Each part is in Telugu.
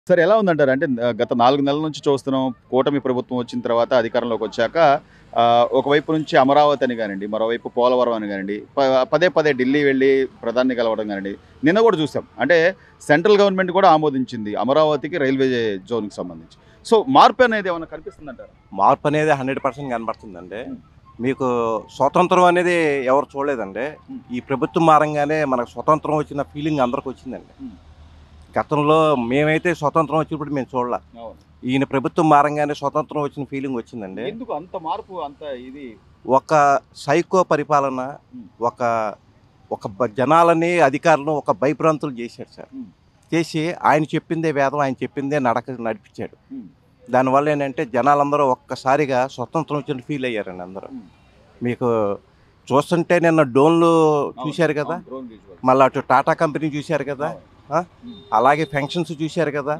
సార్ ఎలా ఉందంటారు అంటే ఆ, గత నాలుగు నెలల నుంచి చూస్తున్నాం కూటమి ప్రభుత్వం వచ్చిన తర్వాత అధికారంలోకి వచ్చాక ఆ, ఒకవైపు నుంచి అమరావతి అని కానివ్వండి మరోవైపు పోలవరం అని కానివ్వండి ప- పదే పదే ఢిల్లీ వెళ్ళి ప్రధాని కలవడం కానివ్వండి నిన్న కూడా చూసాం అంటే సెంట్రల్ గవర్నమెంట్ కూడా ఆమోదించింది అమరావతికి రైల్వే జోన్కి సంబంధించి సో మార్పు అనేది ఏమైనా కనిపిస్తుందంటారు మార్పు అనేది హండ్రెడ్ పర్సెంట్ కనబడుతుందండి మీకు స్వతంత్రం అనేది ఎవరు చూడలేదండి Hmm. ఈ ప్రభుత్వం మారంగానే మనకు స్వతంత్రం వచ్చిన ఫీలింగ్ అందరికి వచ్చిందండి Hmm. గతంలో మేమైతే స్వతంత్రం వచ్చినప్పుడు మేము చూడాల ఈయన ప్రభుత్వం మారంగానే స్వతంత్రం వచ్చిన ఫీలింగ్ వచ్చిందండి ఎందుకు అంత మార్పు అంత ఇది ఒక సైకో పరిపాలన Hmm. ఒక ఒక బ- జనాలని అధికారులను ఒక భయభ్రాంతులు చేశాడు సార్ Hmm. చేసి ఆయన చెప్పిందే వేదం ఆయన చెప్పిందే నడక నడిపించాడు Hmm. దానివల్ల ఏంటంటే జనాలందరూ ఒక్కసారిగా స్వతంత్రం వచ్చిన ఫీల్ అయ్యారండి అందరూ Hmm. మీకు చూస్తుంటే నిన్న డోన్లు చూశారు కదా మళ్ళీ అటు టాటా కంపెనీ చూశారు కదా అలాగే ఫంక్షన్స్ చూశారు కదా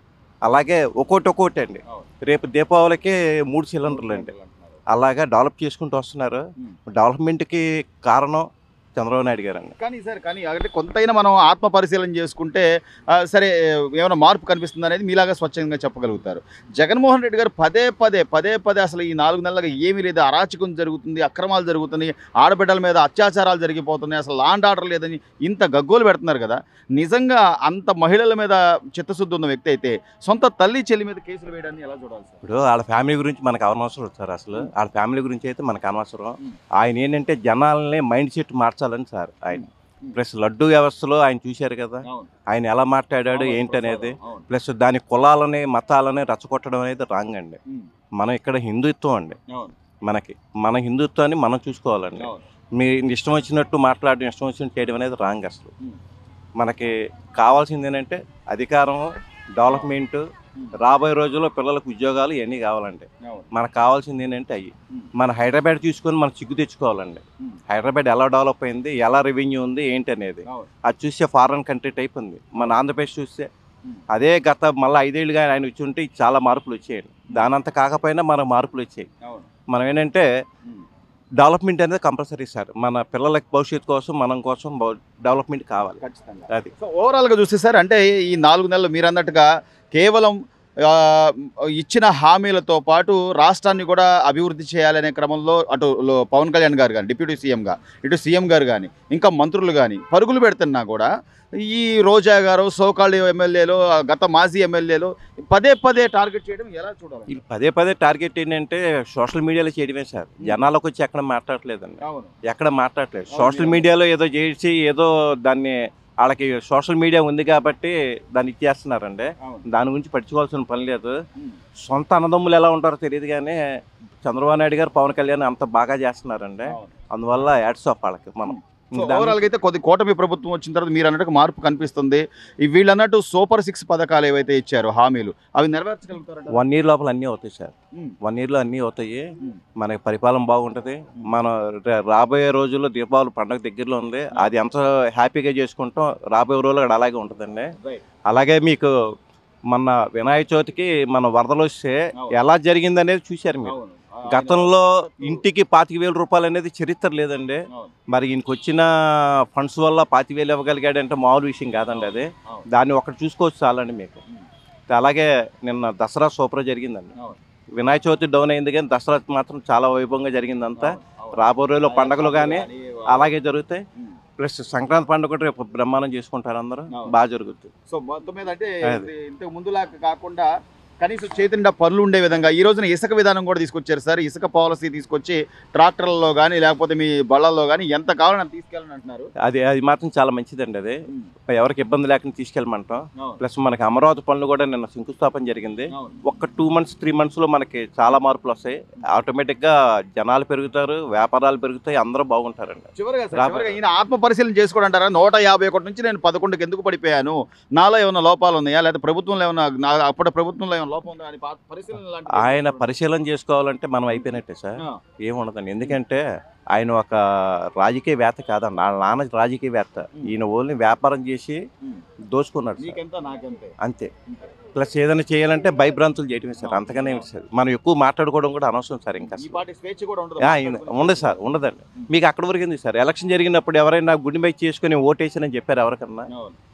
అలాగే ఒక్కోటి ఒక్కోటి అండి రేపు దీపావళికి మూడు సిలిండర్లు అండి అలాగా డెవలప్ చేసుకుంటూ వస్తున్నారు Hmm. డెవలప్మెంట్కి కారణం చంద్రబాబు నాయుడు గారు అండి కానీ సార్ కానీ అంటే కొంతైనా మనం ఆత్మ పరిశీలన చేసుకుంటే ఆ, సరే ఏమైనా మార్పు కనిపిస్తుంది అనేది మీలాగా స్వచ్ఛంగా చెప్పగలుగుతారు జగన్మోహన్ రెడ్డి గారు పదే పదే పదే పదే అసలు ఈ నాలుగు నెలలుగా ఏమీ లేదు అరాచకం జరుగుతుంది అక్రమాలు జరుగుతున్నాయి ఆడబిడ్డల మీద అత్యాచారాలు జరిగిపోతున్నాయి అసలు లాండ్ ఆర్డర్ లేదని ఇంత గగ్గోలు పెడుతున్నారు కదా నిజంగా అంత మహిళల మీద చిత్తశుద్ధి ఉన్న వ్యక్తి అయితే సొంత తల్లి చెల్లి మీద కేసులు వేయడాన్ని ఎలా చూడాలి సార్ ఇప్పుడు వాళ్ళ ఫ్యామిలీ గురించి మనకు అనవసరం సార్ అసలు Hmm. వాళ్ళ ఫ్యామిలీ గురించి అయితే మనకు అనవసరం Hmm. ఆయన ఏంటంటే జనాలని మైండ్ సెట్ మార్చాలని సార్ ఆయన Hmm. ప్లస్ లడ్డు వ్యవస్థలో ఆయన చూశారు కదా ఆయన ఎలా మాట్లాడాడు ఏంటనేది ప్లస్ దాని కులాలని మతాలని రచ్చగొట్టడం అనేది రాంగ్ అండి మనం ఇక్కడ హిందుత్వం అండి మనకి మన హిందుత్వాన్ని మనం చూసుకోవాలండి మీ ఇష్టం వచ్చినట్టు మాట్లాడడం ఇష్టం వచ్చినట్టు చేయడం అనేది రాంగ్ అసలు Hmm. మనకి కావాల్సింది ఏంటంటే అధికారం డెవలప్మెంట్ రాబోయే రోజుల్లో పిల్లలకు ఉద్యోగాలు ఇవన్నీ కావాలండి మనకు కావాల్సింది ఏంటంటే అయ్యి మన హైదరాబాద్ తీసుకొని మనం చిగ్గు తెచ్చుకోవాలండి హైదరాబాద్ ఎలా డెవలప్ అయింది ఎలా రెవెన్యూ ఉంది ఏంటి అనేది అది చూస్తే ఫారెన్ కంట్రీ టైప్ ఉంది మన ఆంధ్రప్రదేశ్ చూస్తే అదే గత మళ్ళీ ఐదేళ్ళుగా ఆయన వచ్చి ఉంటే చాలా మార్పులు వచ్చాయండి దానంత కాకపోయినా మనకు మార్పులు వచ్చాయి మనం ఏంటంటే డెవలప్మెంట్ అనేది కంపల్సరీ సార్ మన పిల్లలకి భవిష్యత్తు కోసం మనం కోసం డెవలప్మెంట్ కావాలి ఖచ్చితంగా అది సో ఓవరాల్గా చూస్తే సార్ అంటే ఈ నాలుగు నెలలు మీరు అన్నట్టుగా కేవలం ఆ, ఇచ్చిన హామీలతో పాటు రాష్ట్రాన్ని కూడా అభివృద్ధి చేయాలనే క్రమంలో అటు లో- పవన్ కళ్యాణ్ గారు కానీ డిప్యూటీ సీఎంగా ఇటు సీఎం గారు కానీ ఇంకా మంత్రులు కానీ పరుగులు పెడుతున్నా కూడా ఈ రోజా గారు సోకాళ్ళు ఎమ్మెల్యేలు గత మాజీ ఎమ్మెల్యేలు పదే పదే టార్గెట్ చేయడం ఎలా చూడాలి వీళ్ళు పదే పదే టార్గెట్ ఏంటంటే సోషల్ మీడియాలో చేయడమే సార్ జనాలకు వచ్చి ఎక్కడ మాట్లాడలేదండి అవును ఎక్కడ మాట్లాడలేదు అవును, సోషల్ అవును. మీడియాలో ఏదో చేసి ఏదో దాన్ని వాళ్ళకి సోషల్ మీడియా ఉంది కాబట్టి దాన్ని ఇచ్చేస్తున్నారండి అవును దాని గురించి పట్టించుకోవాల్సిన పని లేదు ఉమ్. సొంత అన్నదమ్ములు ఎలా ఉంటారో తెలియదు కానీ చంద్రబాబు నాయుడు గారు పవన్ కళ్యాణ్ అంత బాగా చేస్తున్నారండి అవును. అందువల్ల యాడ్స్ ఆఫ్ వాళ్ళకి మనం సో దాన్ని- ఓవరాల్గా అయితే కొద్ది కూటమి ప్రభుత్వం వచ్చిన తర్వాత మీరు అన్నట్టు మార్పు కనిపిస్తుంది ఈ వీళ్ళు అన్నట్టు సూపర్ సిక్స్ పథకాలు ఏవైతే ఇచ్చారో హామీలు అవి నెరవేర్చగలుగుతారంట వన్ ఇయర్ లోపల అన్నీ అవుతాయి సార్ ఉమ్. వన్ ఇయర్లో అన్నీ అవుతాయి ఉమ్. మనకి పరిపాలన బాగుంటుంది మన రా- రాబోయే రోజుల్లో దీపావళి పండుగ దగ్గరలో ఉంది అది ఎంత హ్యాపీగా చేసుకుంటాం రాబోయే రోజుల్లో కూడా అలాగే ఉంటుందండి Right. అలాగే మీకు మన వినాయక చవితికి మన వరదలు వస్తే అవును. ఎలా జరిగింది అనేది చూశారు మీరు అవును. ఆ, గతంలో ఆయన- ఇంటికి పాతిక వేల రూపాయలు అనేది చరిత్ర లేదండి అవును. మరి ఈయనకి వచ్చిన ఫండ్స్ వల్ల పాతిక వేలు ఇవ్వగలిగాడంటే మామూలు విషయం కాదండి అది అవును. దాన్ని ఒకటి చూసుకోవచ్చు చాలండి మీకు ఉమ్. అలాగే నిన్న దసరా సూపర్ జరిగిందండి అవును. వినాయక చవితి డౌన్ అయింది కానీ దసరా మాత్రం చాలా వైభవంగా జరిగిందంతా అవును. అవును. రాబోయే రోజుల్లో పండుగలు కానీ అలాగే జరుగుతాయి ఉమ్. ప్లస్ సంక్రాంతి పండుగ కూడా రేపు బ్రహ్మాండం చేసుకుంటారు అందరూ అవును. బాగా జరుగుతుంది సో మొత్తం మీద అంటే అది. ఇది ఇంతకు ముందులా కాకుండా కనీసం చేతి నిండా పనులు ఉండే విధంగా ఈ రోజున ఇసుక విధానం కూడా తీసుకొచ్చారు సార్ ఇసుక పాలసీ తీసుకొచ్చి ట్రాక్టర్లలో కానీ లేకపోతే మీ బళ్ళల్లో కానీ ఎంత కావాలని అంత తీసుకెళ్ళని అంటున్నారు అది అది మాత్రం చాలా మంచిదండి అది ఎవరికి ఇబ్బంది లేకుండా తీసుకెళ్ళమంటాం అవును. ప్లస్ మనకి అమరావతి పనులు కూడా నిన్న శంకుస్థాపన జరిగింది అవును. ఒక్క టూ మంత్స్ త్రీ మంత్స్లో మనకి చాలా మార్పులు వస్తాయి ఆటోమేటిక్గా జనాలు పెరుగుతారు వ్యాపారాలు పెరుగుతాయి అందరూ బాగుంటారండి చివరిగా సార్, రాబోయే- చివరిగా ఈయన ఆత్మ పరిశీలన చేసుకోవడంటారా నూట యాభై ఒకటి నుంచి నేను పదకొండుకి ఎందుకు పడిపోయాను నాలో ఏమైనా లోపాలు ఉన్నాయా లేదా ప్రభుత్వంలో ఏమైనా నా అప్పటి ప్రభుత్వంలో ఏమైనా లోపం ఉందా అని పా- పరిశీలన లాంటిది ఆయన చేస్తున్నారా? పరిశీలన చేసుకోవాలంటే మనం అయిపోయినట్టే సార్ ఆ, ఏముండదండి ఎందుకంటే ఆయన ఒక రాజకీయవేత్త కాదండి వాళ్ళ నాన్న రాజకీయవేత్త ఈయన ఓన్లీ వ్యాపారం చేసి ఉమ్. దోచుకున్నాడు సార్. నీకెంత నాకెంతే అంతే అంతే. ప్లస్ ఏదైనా చేయాలంటే భయభ్రాంతులు చేయటమే సార్ అంతగానే ఏమి సార్ మనం ఎక్కువ మాట్లాడుకోవడం కూడా అనవసరం సార్ ఇంకా ఈ అసలు. పాటి స్వేచ్ఛ కూడా ఉండదు ఆ, ఈయన- ఉండదు సార్ ఉండదండి మీకు అక్కడ వరకు ఎందుకు సార్ ఎలక్షన్ జరిగినప్పుడు ఎవరైనా గుండె బై చేసుకుని ఓటేసానని చెప్పారు ఎవరికన్నా అవును.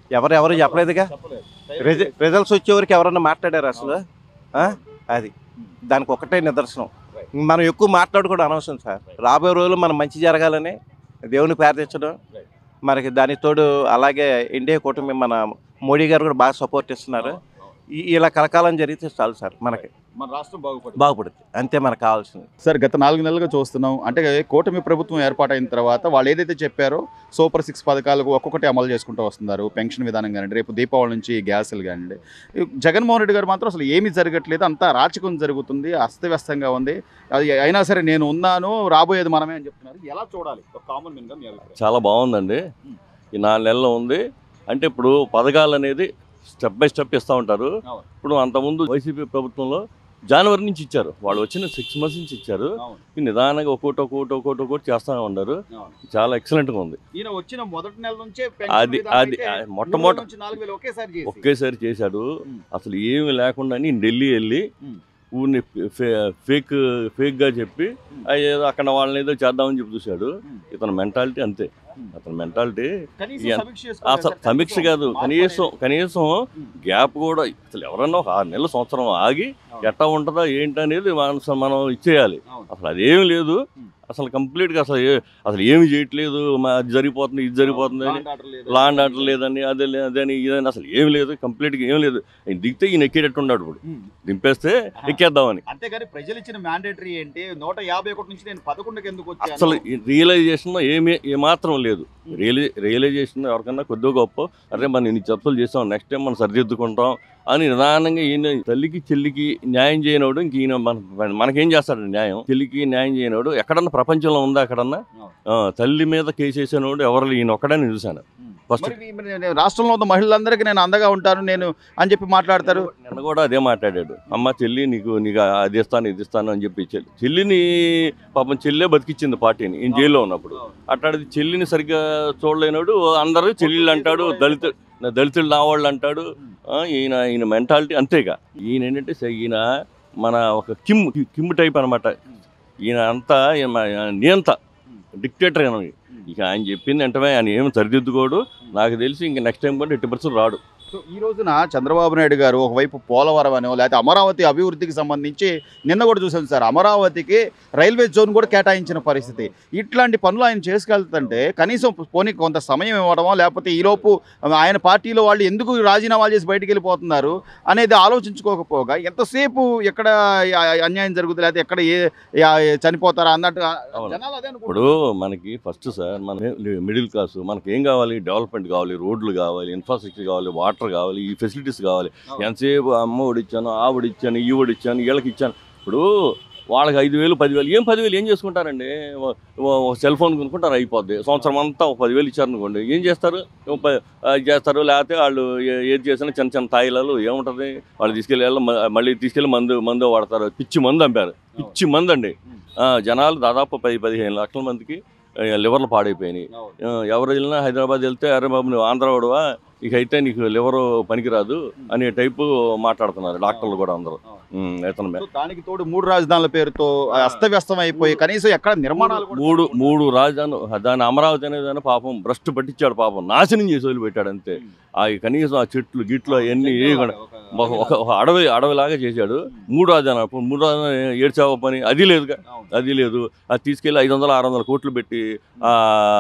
ఎవరు ఎవరు చెప్పలేదుగా రిజ- రిజల్ట్స్ వచ్చేవరకు ఎవరన్నా మాట్లాడారు అసలు ఆ? అది దానికి ఒకటే నిదర్శనం మనం ఎక్కువ మాట్లాడుకోవడం అనవసరం సార్ రాబోయే రోజుల్లో మనం మంచి జరగాలని దేవుని ప్రార్థించడం మనకి దానికి తోడు అలాగే ఇండియా కూటమి మన మోడీ గారు కూడా బాగా సపోర్ట్ ఇస్తున్నారు ఈ- ఇలా కలకాలం జరిగితే చాలు సార్ మనకి మన రాష్ట్రం బాగుపడుతుంది బాగుపడుతుంది అంతే మనకు కావాల్సింది సార్ గత నాలుగు నెలలుగా చూస్తున్నాం అంటే కూటమి ప్రభుత్వం ఏర్పాటైన తర్వాత వాళ్ళు ఏదైతే చెప్పారో సూపర్ సిక్స్ పథకాలకు ఒక్కొక్కటి అమలు చేసుకుంటూ వస్తున్నారు పెన్షన్ విధానం కానివ్వండి రేపు దీపావళి నుంచి గ్యాసులు కానివ్వండి ఈ జగన్మోహన్ రెడ్డి గారు మాత్రం అసలు ఏమీ జరగట్లేదు అంతా రాచకం జరుగుతుంది అస్తవ్యస్తంగా ఉంది అది అయినా సరే నేను ఉన్నాను రాబోయేది మనమే అని చెప్తున్నారు ఎలా చూడాలి ఒక కామన్ మెన్గా మీ అభిప్రాయం చాలా బాగుందండి ఈ నాలుగు నెలలు ఉంది అంటే ఇప్పుడు పథకాలు అనేది స్టెప్ బై స్టెప్ ఇస్తూ ఉంటారు అవును. ఇప్పుడు అంతకుముందు వైసీపీ ప్రభుత్వంలో జనవరి నుంచి ఇచ్చారు వాళ్ళు వచ్చిన సిక్స్ మంత్స్ నుంచి ఇచ్చారు అవును ఈ నిదానంగా ఒక్కోటి ఒక్కోటి ఒక్కోటి ఒక్కోటి చేస్తూ ఉన్నారు అవును చాలా ఎక్సలెంట్గా ఉంది ఈయన వచ్చిన మొదటి నెల నుంచే అది అది ఆ, మొట్టమొదట నాలుగు వేలు ఒకేసారి చేసి ఒకేసారి చేశాడు ఉమ్. అసలు ఏమి లేకుండా నేను ఢిల్లీ వెళ్ళి ఉమ్. ఊరిని ఫేక్ ఫేక్గా చెప్పి ఉమ్. ఆ ఏదో అక్కడ వాళ్ళని ఏదో చేద్దామని చెప్పి చూశాడు ఉమ్. ఇతని మెంటాలిటీ అంతే ఉమ్. అతని మెంటాలిటీ కనీసం ఎంత- సమీక్ష చేసుకోలేదు అసలు సార్. సమీక్ష కాదు మార్పు కనీసం అనేది. కనీసం ఉమ్. గ్యాప్ కూడా అసలు ఎవరన్నా ఒక ఆరు నెలల సంవత్సరం ఆగి అవును. ఎట్టా ఉంటుందా ఏంటి అనేది మనం మనం ఇచ్చేయాలి అవును. అసలు అదేమి లేదు ఉమ్. అసలు కంప్లీట్గా అసలు ఏ- అసలు ఏమి చేయట్లేదు మా అది జరిగిపోతుంది ఇది జరిగిపోతుంది అని Law and order లేదు. లా అండ్ ఆర్డర్ లేదని అదే లే- అదని ఇదని అసలు ఏమి లేదు కంప్లీట్గా ఏం లేదు ఆయన దిగితే ఈయన ఎక్కేటట్టు ఉన్నాడు ఇప్పుడు ఉమ్. దింపేస్తే ఎక్కేద్దామని అంతేగాని ప్రజలు ఇచ్చిన మ్యాండేటరీ ఏంటి నూట యాభై ఒకటి నుంచి నేను పదకొండుకి ఎందుకు వచ్చాను అసలు రియలైజేషన్ ఏమి ఏమాత్రం లేదు రియలై రియలైజేషన్ ఎవరికన్నా కొద్దిగా గొప్ప అరే మనం ఇన్ని చెప్పులు చేసాం నెక్స్ట్ టైం మనం సరిదిద్దుకుంటాం అని నిదానంగా ఈయన తల్లికి చెల్లికి న్యాయం చేయనోడు ఇంక ఈయన మన మనకేం చేస్తాడు న్యాయం చెల్లికి న్యాయం చేయనోడు ఎక్కడన్నా ప్రపంచంలో ఉందా ఎక్కడన్నా ఆ, తల్లి మీద కేసు వేసేనోడు ఎవరు ఈయన ఒక్కడే నేను చూశాను ఉమ్. ఫస్ట్ మరి ఈ- మరి నేను రాష్ట్రంలో ఉన్న మహిళలందరికీ నేను అండగా ఉంటాను నేను అని చెప్పి మాట్లాడతారు నిన్న కూడా అదే మాట్లాడాడు అమ్మ చెల్లి నీకు నీకు అది ఇస్తాను ఇది ఇస్తాను అని చెప్పి చెల్లి చెల్లిని పాపం చెల్లె బతికిచ్చింది పార్టీని ఈయన జైల్లో ఉన్నప్పుడు అట్లాంటిది చెల్లిని సరిగ్గా చూడలేనాడు అందరూ చెల్లెళ్ళు అంటాడు దళిత దళితులు నా వాళ్ళు అంటాడు ఆ, ఈయన ఈయన మెంటాలిటీ అంతేగా ఈయన ఏంటంటే స- ఈయన మన ఒక కిమ్ కిమ్ టైప్ అనమాట ఈయన అంతా ఈయన మ- నియంత డిక్టేటర్ ఈయన. ఇక ఆయన చెప్పింది వెంటనే ఆయన ఏమి సరిదిద్దుకోడు నాకు తెలిసి ఇంక నెక్స్ట్ టైం కూడా ఎట్టి పరిస్థితులు రాడు సో ఈ రోజున చంద్రబాబు నాయుడు గారు ఒకవైపు పోలవరం అనో లేకపోతే అమరావతి అభివృద్ధికి సంబంధించి నిన్న కూడా చూసాం సార్ అమరావతికి రైల్వే జోన్ కూడా కేటాయించిన పరిస్థితి ఇట్లాంటి పనులు ఆయన చేసుకెళ్తుంటే కనీసం పోనీ కొంత సమయం ఇవ్వడమో లేకపోతే ఈలోపు ఆయన పార్టీలో వాళ్ళు ఎందుకు రాజీనామాలు చేసి బయటికి వెళ్ళిపోతున్నారు అనేది ఆలోచించుకోకపోగా ఎంతసేపు ఎక్కడ ఆ- అన్యాయం జరుగుతుంది లేకపోతే ఎక్కడ ఏ ఆ- చనిపోతారా అన్నట్టు అవును. జనాలు అదే ఇప్పుడు అనుకుంటారు మనకి ఫస్ట్ సార్ మన మిడిల్ క్లాస్ మనకి ఏం కావాలి డెవలప్మెంట్ కావాలి రోడ్లు కావాలి ఇన్ఫ్రాస్ట్రక్చర్ కావాలి వాటర్ కావాలి ఈ ఫెసిలిటీస్ కావాలి అవును. ఎంతసేపు అమ్మ ఒడిచ్చాను ఆ ఒడిచ్చాను ఈ ఒడిచ్చాను వీళ్ళకి ఇచ్చాను ఇప్పుడు వాళ్ళకి ఐదు వేలు పదివేలు ఏం పదివేలు ఏం చేసుకుంటారండి ఓ- ఓ- ఒక సెల్ ఫోన్ కొనుక్కుంటారు అయిపోద్ది సంవత్సరం అంతా ఒక పదివేలు ఇచ్చారనుకోండి ఏం చేస్తారు ఓ ప- ఆ, చేస్తారు లేకపోతే వాళ్ళు ఏ- ఏది చేసినా చిన్న చిన్న తాయిలాలు ఏముంటుంది వాళ్ళు తీసుకెళ్ళి వెళ్ళి మ- మళ్ళీ తీసుకెళ్ళి మందు మందు వాడతారు పిచ్చి మందు అమ్మారు పిచ్చి మందు అండి ఆ, జనాలు దాదాపు పది పదిహేను లక్షల మందికి ఆ, లివర్లు పాడైపోయినాయి ఆ, ఎవరు వెళ్ళినా హైదరాబాద్ వెళ్తే అరే బాబు నువ్వు ఆంధ్ర వాడువా ఇక అయితే నీకు లివర్ పనికిరాదు అనే టైపు మాట్లాడుతున్నారు డాక్టర్లు కూడా అందరూ ఉమ్, ఇతను సో దానికి తోడు మూడు రాజధానుల పేరుతో అస్తవ్యస్తం అయిపోయి కనీసం ఎక్కడ నిర్మాణాలు కూడా మూడు మూడు రాజధాని దాని అమరావతి అనే దాన్ని పాపం భ్రష్టు పట్టించాడు పాపం నాశనం చేసి వదిలిపెట్టాడు అంతే ఆ కనీసం ఆ చెట్లు గిట్లు అవన్నీ ఏ కూడా ఒక ఒక- ఒక అడవి అడవిలాగా చేశాడు మూడు రాజధాని అప్పుడు మూడు రాజధాని ఏడ్చావ పని అది లేదుగా అది లేదు అది తీసుకెళ్ళి ఐదు వందల ఆరు వందల కోట్లు పెట్టి ఆ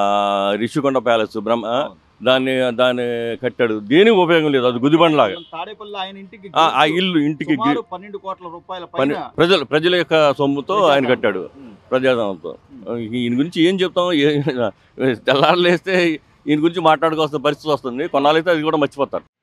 రిషికొండ ప్యాలెస్ బ్రహ్మ దాన్ని దాన్ని కట్టాడు దేనికి ఉపయోగం లేదు అది గుదిబండలాగా తాడేపల్లి ఆయన ఇంటికి ఆ ఆ ఇల్లు ఇంటికి గి- సుమారు పన్నెండు కోట్ల రూపాయల పని పైన ప్రజల ప్రజల యొక్క సొమ్ముతో ఆయన కట్టాడు ఉమ్. ప్రజాధనంతో ఈయన గురించి ఏం చెప్తాం ఏ- తెల్లారులు వేస్తే ఈయన గురించి మాట్లాడుకోవాల్సిన పరిస్థితి వస్తుంది కొన్నాళ్ళైతే అది కూడా మర్చిపోతారు